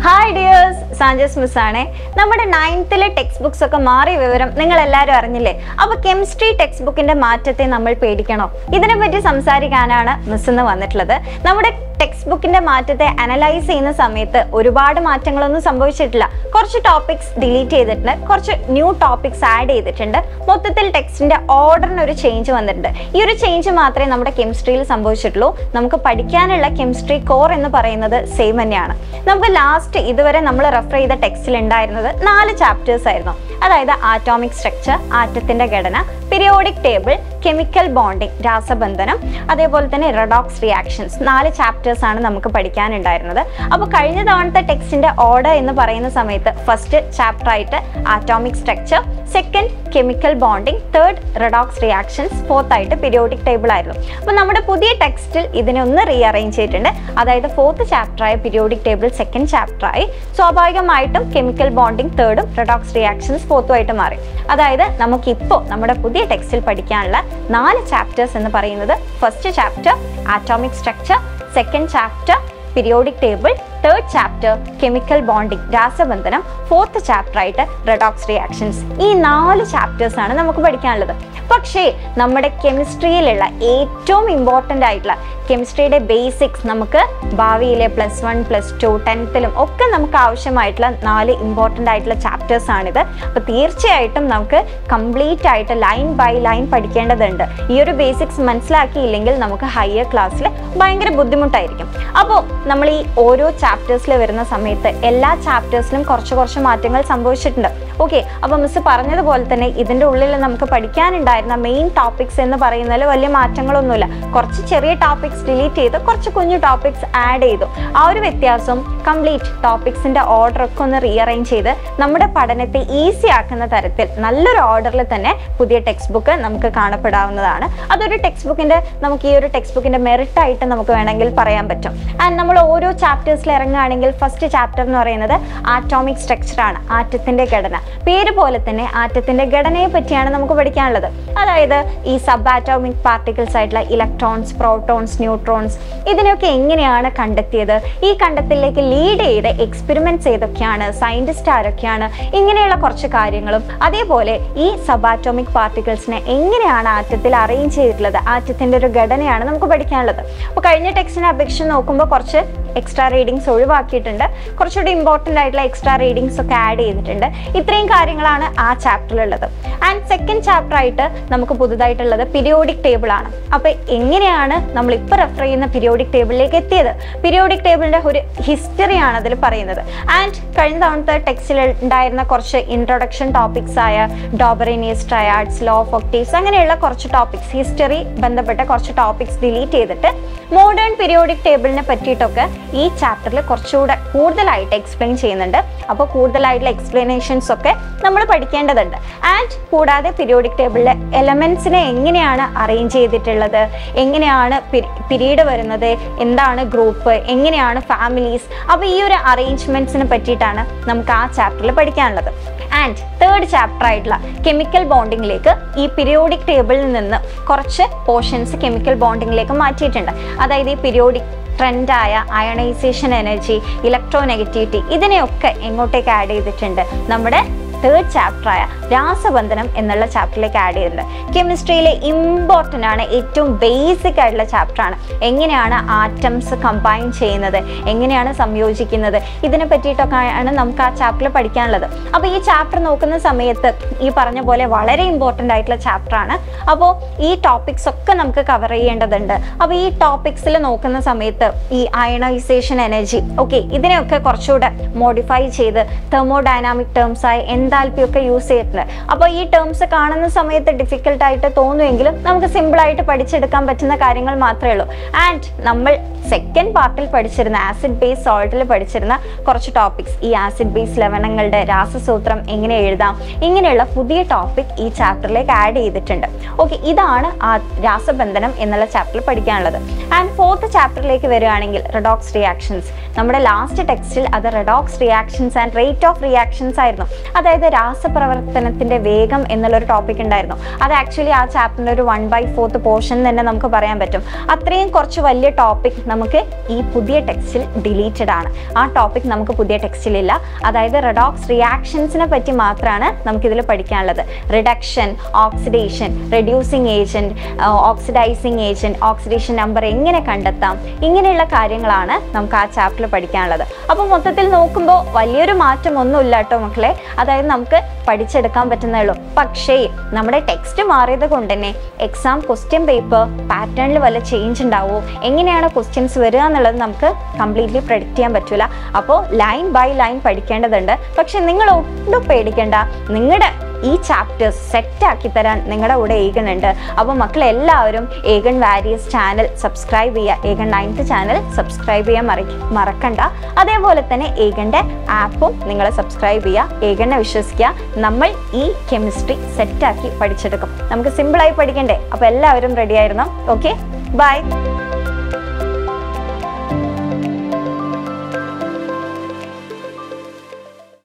hi dears Sanchez miss ആണേ നമ്മുടെ നയൻത്തിലെ text books ഒക്കെ മാറിയ വിവരം നിങ്ങൾ എല്ലാവരും അറിഞ്ഞില്ലേ അപ്പൊ കെമിസ്ട്രി ടെക്സ്റ്റ് ബുക്കിന്റെ മാറ്റത്തെ നമ്മൾ പേടിക്കണോ ഇതിനെപ്പറ്റി സംസാരിക്കാനാണ് മിസ് ഇന്ന് വന്നിട്ടുള്ളത് നമ്മുടെ ടെക്സ്റ്റ് ബുക്കിന്റെ മാറ്റത്തെ അനലൈസ് ചെയ്യുന്ന സമയത്ത് ഒരുപാട് മാറ്റങ്ങളൊന്നും സംഭവിച്ചിട്ടില്ല കുറച്ച് ടോപ്പിക്സ് ഡിലീറ്റ് ചെയ്തിട്ടുണ്ട് കുറച്ച് ന്യൂ ടോപ്പിക്സ് ആഡ് ചെയ്തിട്ടുണ്ട് മൊത്തത്തിൽ ടെക്സ്റ്റിന്റെ ഓർഡറിന് ഒരു ചേഞ്ച് വന്നിട്ടുണ്ട് ഈ ഒരു ചേഞ്ച് മാത്രമേ നമ്മുടെ കെമിസ്ട്രിയിൽ സംഭവിച്ചിട്ടുള്ളൂ നമുക്ക് പഠിക്കാനുള്ള കെമിസ്ട്രി കോർ എന്ന് പറയുന്നത് സെയിം തന്നെയാണ് നമുക്ക് ലാസ്റ്റ് ഇതുവരെ നമ്മൾ റെഫർ ചെയ്ത ടെക്സ്റ്റിൽ ഉണ്ടായിരുന്നത് നാല് ചാപ്റ്റേഴ്സ് ആയിരുന്നു അതായത് ആറ്റോമിക് സ്ട്രക്ചർ ആറ്റത്തിന്റെ ഘടന പീരിയോഡിക് ടേബിൾ കെമിക്കൽ ബോണ്ടിങ് രാസബന്ധനം അതേപോലെ തന്നെ റെഡോക്സ് റിയാക്ഷൻസ് നാല് ചാപ്റ്റേഴ്സ് ആണ് നമുക്ക് പഠിക്കാനുണ്ടായിരുന്നത് അപ്പോൾ കഴിഞ്ഞ തവണത്തെ ടെക്സ്റ്റിന്റെ ഓർഡർ എന്ന് പറയുന്ന സമയത്ത് ഫസ്റ്റ് ചാപ്റ്റർ ആയിട്ട് atomic structure second chemical bonding third redox reactions fourth ആയിട്ട് പീരിയോഡിക് ടേബിൾ ആയിരുന്നു അപ്പോൾ നമ്മുടെ പുതിയ ടെക്സ്റ്റിൽ ഇതിനെ ഒന്ന് റീഅറേഞ്ച് ചെയ്തിട്ടുണ്ട് അതായത് ഫോർത്ത് ചാപ്റ്ററായ പീരിയോഡിക് ടേബിൾ സെക്കൻഡ് ചാപ്റ്ററായി സ്വാഭാവികമായിട്ടും കെമിക്കൽ ബോണ്ടിങ് തേർഡും റെഡോക്സ് റിയാക്ഷൻസ് ഫോർത്തും ആയിട്ട് മാറി അതായത് നമുക്കിപ്പോൾ നമ്മുടെ പുതിയ ടെക്സ്റ്റിൽ പഠിക്കാനുള്ള നാല് ചാപ്റ്റേഴ്സ് എന്ന് പറയുന്നത് first chapter atomic structure second chapter periodic table third chapter chemical bonding രാസബന്ധനം ഫോർത്ത് ചാപ്റ്റർ ആയിട്ട് റെഡോക്സ് റിയാക്ഷൻസ് ഈ നാല് ചാപ്റ്റേഴ്സ് ആണ് നമുക്ക് പഠിക്കാനുള്ളത് പക്ഷേ നമ്മുടെ കെമിസ്ട്രിയിലുള്ള ഏറ്റവും ഇമ്പോർട്ടൻ്റ് ആയിട്ടുള്ള കെമിസ്ട്രിയുടെ ബേസിക്സ് നമുക്ക് ഭാവിയിലെ പ്ലസ് വൺ പ്ലസ് ടു ടെൻത്തിലും ഒക്കെ നമുക്ക് ആവശ്യമായിട്ടുള്ള നാല് ഇമ്പോർട്ടൻ്റ് ആയിട്ടുള്ള ചാപ്റ്റേഴ്സ് ആണിത് അപ്പോൾ തീർച്ചയായിട്ടും നമുക്ക് കംപ്ലീറ്റ് ആയിട്ട് ലൈൻ ബൈ ലൈൻ പഠിക്കേണ്ടതുണ്ട് ഈ ഒരു ബേസിക്സ് മനസ്സിലാക്കിയില്ലെങ്കിൽ നമുക്ക് ഹയർ ക്ലാസ്സിൽ ഭയങ്കര ബുദ്ധിമുട്ടായിരിക്കും അപ്പോൾ നമ്മൾ ഈ ഓരോ ചാപ്റ്റേഴ്സിൽ വരുന്ന സമയത്ത് എല്ലാ ചാപ്റ്റേഴ്സിലും കുറച്ച് കുറച്ച് മാറ്റങ്ങൾ സംഭവിച്ചിട്ടുണ്ട് ഓക്കെ അപ്പോൾ മിസ് പറഞ്ഞതുപോലെ തന്നെ ഇതിൻ്റെ ഉള്ളിൽ നമുക്ക് പഠിക്കാനുണ്ടായിരുന്ന മെയിൻ ടോപ്പിക്സ് എന്ന് പറയുന്നതിൽ വലിയ മാറ്റങ്ങളൊന്നുമില്ല കുറച്ച് ചെറിയ ടോപ്പിക്സ് ഡിലീറ്റ് ചെയ്ത് കുറച്ച് കുഞ്ഞു ടോപ്പിക്സ് ആഡ് ചെയ്തു ആ ഒരു വ്യത്യാസം കംപ്ലീറ്റ് ടോപ്പിക്സിൻ്റെ ഓർഡറൊക്കെ ഒന്ന് റീഅറേഞ്ച് ചെയ്ത് നമ്മുടെ പഠനത്തെ ഈസി ആക്കുന്ന തരത്തിൽ നല്ലൊരു ഓർഡറിൽ തന്നെ പുതിയ ടെക്സ്റ്റ് ബുക്ക് നമുക്ക് കാണപ്പെടാവുന്നതാണ് അതൊരു ടെക്സ്റ്റ് ബുക്കിൻ്റെ നമുക്ക് ഈ ഒരു ടെക്സ്റ്റ് ബുക്കിൻ്റെ മെറിറ്റ് ആയിട്ട് നമുക്ക് വേണമെങ്കിൽ പറയാൻ പറ്റും ആൻഡ് നമ്മൾ ഓരോ ചാപ്റ്റേഴ്സിൽ ഇറങ്ങുകയാണെങ്കിൽ ഫസ്റ്റ് ചാപ്റ്റർ എന്ന് പറയുന്നത് ആറ്റോമിക് സ്ട്രക്ചറാണ് ആറ്റത്തിൻ്റെ ഘടന പേര് പോലെ തന്നെ ആറ്റത്തിൻ്റെ ഘടനയെ പറ്റിയാണ് നമുക്ക് പഠിക്കാനുള്ളത് അതായത് ഈ സബ് ആറ്റോമിക് പാർട്ടിക്കിൾസ് ആയിട്ടുള്ള ഇലക്ട്രോൺസ് പ്രോട്ടോൺസ് ന്യൂട്രോൺസ് ഇതിനെയൊക്കെ എങ്ങനെയാണ് കണ്ടെത്തിയത് ഈ കണ്ടെത്തലിലേക്ക് ലീഡ് ചെയ്ത എക്സ്പെരിമെൻറ്റ്സ് ഏതൊക്കെയാണ് സയൻറ്റിസ്റ്റ് ആരൊക്കെയാണ് ഇങ്ങനെയുള്ള കുറച്ച് കാര്യങ്ങളും അതേപോലെ ഈ സബ് ആറ്റോമിക് പാർട്ടിക്കിൾസിനെ എങ്ങനെയാണ് ആറ്റത്തിൽ അറേഞ്ച് ചെയ്തിട്ടുള്ളത് ആറ്റത്തിൻ്റെ ഒരു ഘടനയാണ് നമുക്ക് പഠിക്കാനുള്ളത് അപ്പോൾ കഴിഞ്ഞ ടെക്സ്റ്റിനെ അപേക്ഷിച്ച് നോക്കുമ്പോൾ കുറച്ച് എക്സ്ട്രാ റീഡിങ്സ് ഒഴിവാക്കിയിട്ടുണ്ട് കുറച്ചുകൂടി ഇമ്പോർട്ടൻ്റ് ആയിട്ടുള്ള എക്സ്ട്രാ റീഡിങ്സ് ഒക്കെ ആഡ് ചെയ്തിട്ടുണ്ട് ഇത്രയും കാര്യങ്ങളാണ് ആ ചാപ്റ്ററിലുള്ളത് ആൻഡ് സെക്കൻഡ് ചാപ്റ്റർ ആയിട്ട് നമുക്ക് പുതുതായിട്ടുള്ളത് പീരിയോഡിക് ടേബിൾ ആണ് അപ്പോൾ എങ്ങനെയാണ് നമ്മൾ ഇപ്പോൾ റെഫർ ചെയ്യുന്ന പീരിയോഡിക് ടേബിളിലേക്ക് എത്തിയത് പീരിയോഡിക് ടേബിളിൻ്റെ ഒരു ഹിസ്റ്ററിയാണ് അതിൽ പറയുന്നത് ആൻഡ് കഴിഞ്ഞ തവണത്തെ ടെക്സ്റ്റിൽ ഉണ്ടായിരുന്ന കുറച്ച് ഇൻട്രൊഡക്ഷൻ ടോപ്പിക്സ് ആയ Dobereiner's triads law of octaves അങ്ങനെയുള്ള കുറച്ച് ടോപ്പിക്സ് ഹിസ്റ്ററി ബന്ധപ്പെട്ട കുറച്ച് ടോപ്പിക്സ് ഡിലീറ്റ് ചെയ്തിട്ട് മോഡേൺ പീരിയോഡിക് ടേബിളിനെ പറ്റിയിട്ടൊക്കെ ഈ ചാപ്റ്ററിൽ കുറച്ചുകൂടെ കൂടുതലായിട്ട് എക്സ്പ്ലെയിൻ ചെയ്യുന്നുണ്ട് അപ്പോൾ കൂടുതലായിട്ടുള്ള എക്സ്പ്ലനേഷൻസ് ഒക്കെ നമ്മൾ പഠിക്കേണ്ടതുണ്ട് ആൻഡ് കൂടാതെ പീരിയോഡിക് ടേബിളിലെ എലമെൻസിനെ എങ്ങനെയാണ് അറേഞ്ച് ചെയ്തിട്ടുള്ളത് എങ്ങനെയാണ് പിരീഡ് വരുന്നത് എന്താണ് ഗ്രൂപ്പ് എങ്ങനെയാണ് ഫാമിലീസ് അപ്പോൾ ഈ ഒരു അറേഞ്ച്മെൻറ്റ്സിനെ പറ്റിയിട്ടാണ് നമുക്ക് ആ ചാപ്റ്ററിൽ പഠിക്കാനുള്ളത് ആൻഡ് തേർഡ് ചാപ്റ്റർ ആയിട്ടുള്ള കെമിക്കൽ ബോണ്ടിങ്ങിലേക്ക് ഈ പീരിയോഡിക് ടേബിളിൽ നിന്ന് കുറച്ച് പോർഷൻസ് കെമിക്കൽ ബോണ്ടിങ്ങിലേക്ക് മാറ്റിയിട്ടുണ്ട് അതായത് ഈ പീരിയോഡിക് ട്രെൻഡായ അയണൈസേഷൻ എനർജി ഇലക്ട്രോ നെഗറ്റിവിറ്റി ഇതിനെയൊക്കെ എങ്ങോട്ടേക്ക് ആഡ് ചെയ്തിട്ടുണ്ട് നമ്മുടെ തേർഡ് ചാപ്റ്ററായ രാസബന്ധനം എന്നുള്ള ചാപ്റ്ററിലേക്ക് ആഡ് ചെയ്തിട്ടുണ്ട് കെമിസ്ട്രിയിലെ ഇമ്പോർട്ടൻ്റ് ആണ് ഏറ്റവും ബേസിക് ആയിട്ടുള്ള ചാപ്റ്ററാണ് എങ്ങനെയാണ് ആറ്റംസ് കമ്പൈൻ ചെയ്യുന്നത് എങ്ങനെയാണ് സംയോജിക്കുന്നത് ഇതിനെ പറ്റിയിട്ടൊക്കെയാണ് നമുക്ക് ആ ചാപ്റ്ററിൽ പഠിക്കാനുള്ളത് അപ്പോൾ ഈ ചാപ്റ്റർ നോക്കുന്ന സമയത്ത് ഈ പറഞ്ഞ പോലെ വളരെ ഇമ്പോർട്ടൻ്റ് ആയിട്ടുള്ള ചാപ്റ്ററാണ് അപ്പോൾ ഈ ടോപ്പിക്സ് ഒക്കെ നമുക്ക് കവർ ചെയ്യേണ്ടതുണ്ട് അപ്പോൾ ഈ ടോപ്പിക്സിൽ നോക്കുന്ന സമയത്ത് ഈ അയണൈസേഷൻ എനർജി ഓക്കെ ഇതിനെയൊക്കെ കുറച്ചുകൂടെ മോഡിഫൈ ചെയ്ത് തെർമോഡൈനാമിക് ടേംസ് ആയ എൻതാൽപ്പി ഒക്കെ യൂസ് ചെയ്തിട്ടുണ്ട് അപ്പോൾ ഈ ടേംസ് കാണുന്ന സമയത്ത് ഡിഫിക്കൽട്ട് ആയിട്ട് തോന്നുമെങ്കിലും നമുക്ക് സിമ്പിൾ ആയിട്ട് പഠിച്ചെടുക്കാൻ പറ്റുന്ന കാര്യങ്ങൾ മാത്രമേ ഉള്ളൂ ആൻഡ് നമ്മൾ സെക്കൻഡ് പാർട്ടിൽ പഠിച്ചിരുന്ന ആസിഡ് ബേസ് സോൾട്ടിൽ പഠിച്ചിരുന്ന കുറച്ച് ടോപ്പിക്സ് ഈ ആസിഡ് ബേസ് ലവണങ്ങളുടെ രാസസൂത്രം എങ്ങനെ എഴുതാം ഇങ്ങനെയുള്ള പുതിയ ടോപ്പിക് ഈ ചാപ്റ്ററിലേക്ക് ആഡ് ചെയ്തിട്ടുണ്ട് ഓക്കെ ഇതാണ് ആ രാസബന്ധനം എന്നുള്ള ചാപ്റ്ററിൽ പഠിക്കാനുള്ളത് ആൻഡ് ഫോർത്ത് ചാപ്റ്ററിലേക്ക് വരികയാണെങ്കിൽ റെഡോക്സ് റിയാക്ഷൻസ് നമ്മുടെ ലാസ്റ്റ് ടെക്സ്റ്റിൽ അത് redox reactions and rate of reactions ആയിരുന്നു അതായത് രാസപ്രവർത്തനത്തിന്റെ വേഗം എന്നുള്ളൊരു ടോപ്പിക് ഉണ്ടായിരുന്നു അത് ആക്ച്വലി ആ ചാപ്റ്ററിന്റെ ഒരു വൺ ബൈ ഫോർത്ത് പോർഷൻ തന്നെ നമുക്ക് പറയാൻ പറ്റും അത്രയും കുറച്ച് വലിയ ടോപ്പിക് നമുക്ക് ഈ പുതിയ ടെക്സ്റ്റിൽ ഡിലീറ്റഡ് ആണ് ആ ടോപ്പിക് നമുക്ക് പുതിയ ടെക്സ്റ്റിലില്ല അതായത് റെഡോക്സ് റിയാക്ഷൻസിനെ പറ്റി മാത്രമാണ് നമുക്കിതിൽ പഠിക്കാനുള്ളത് reduction oxidation reducing agent oxidising agent oxidation number എങ്ങനെ കണ്ടെത്താം ഇങ്ങനെയുള്ള കാര്യങ്ങളാണ് നമുക്ക് ആ ചാപ്റ്ററിൽ പഠിക്കാനുള്ളത് അപ്പോൾ മൊത്തത്തിൽ നോക്കുമ്പോൾ വലിയൊരു മാറ്റം ഒന്നുമില്ല കേട്ടോ മക്കളെ അതായത് നമുക്ക് പഠിച്ചെടുക്കാൻ പറ്റുന്നേ ഉള്ളൂ പക്ഷേ നമ്മുടെ ടെക്സ്റ്റ് മാറിയത് കൊണ്ട് തന്നെ എക്സാം ക്വസ്റ്റ്യൻ പേപ്പർ പാറ്റേണിൽ വല്ല ചേഞ്ച് ഉണ്ടാവുമോ എങ്ങനെയാണ് ക്വസ്റ്റ്യൻസ് വരിക എന്നുള്ളത് നമുക്ക് കംപ്ലീറ്റ്ലി പ്രഡിക്റ്റ് ചെയ്യാൻ പറ്റില്ല അപ്പോൾ ലൈൻ ബൈ ലൈൻ പഠിക്കേണ്ടതുണ്ട് പക്ഷെ നിങ്ങൾ ഒട്ടും പേടിക്കേണ്ട നിങ്ങളുടെ ഈ ചാപ്റ്റേഴ്സ് സെറ്റ് ആക്കി തരാൻ നിങ്ങളുടെ കൂടെ ഏകൺ ഉണ്ട് അപ്പോൾ മക്കൾ എല്ലാവരും ഏകൺ വാരിയസ് ചാനൽ സബ്സ്ക്രൈബ് ചെയ്യുക ഏകൺ നയൻത്ത് ചാനൽ സബ്സ്ക്രൈബ് ചെയ്യാൻ മറ മറക്കണ്ട അതേപോലെ തന്നെ ഏകൻ്റെ ആപ്പും നിങ്ങൾ സബ്സ്ക്രൈബ് ചെയ്യുക ഏകണ്ണെ വിശ്വസിക്കുക നമ്മൾ ഈ കെമിസ്ട്രി സെറ്റാക്കി പഠിച്ചെടുക്കും നമുക്ക് സിമ്പിളായി പഠിക്കണ്ടേ അപ്പോൾ എല്ലാവരും റെഡി ആയിരുന്നു ഓക്കെ ബൈ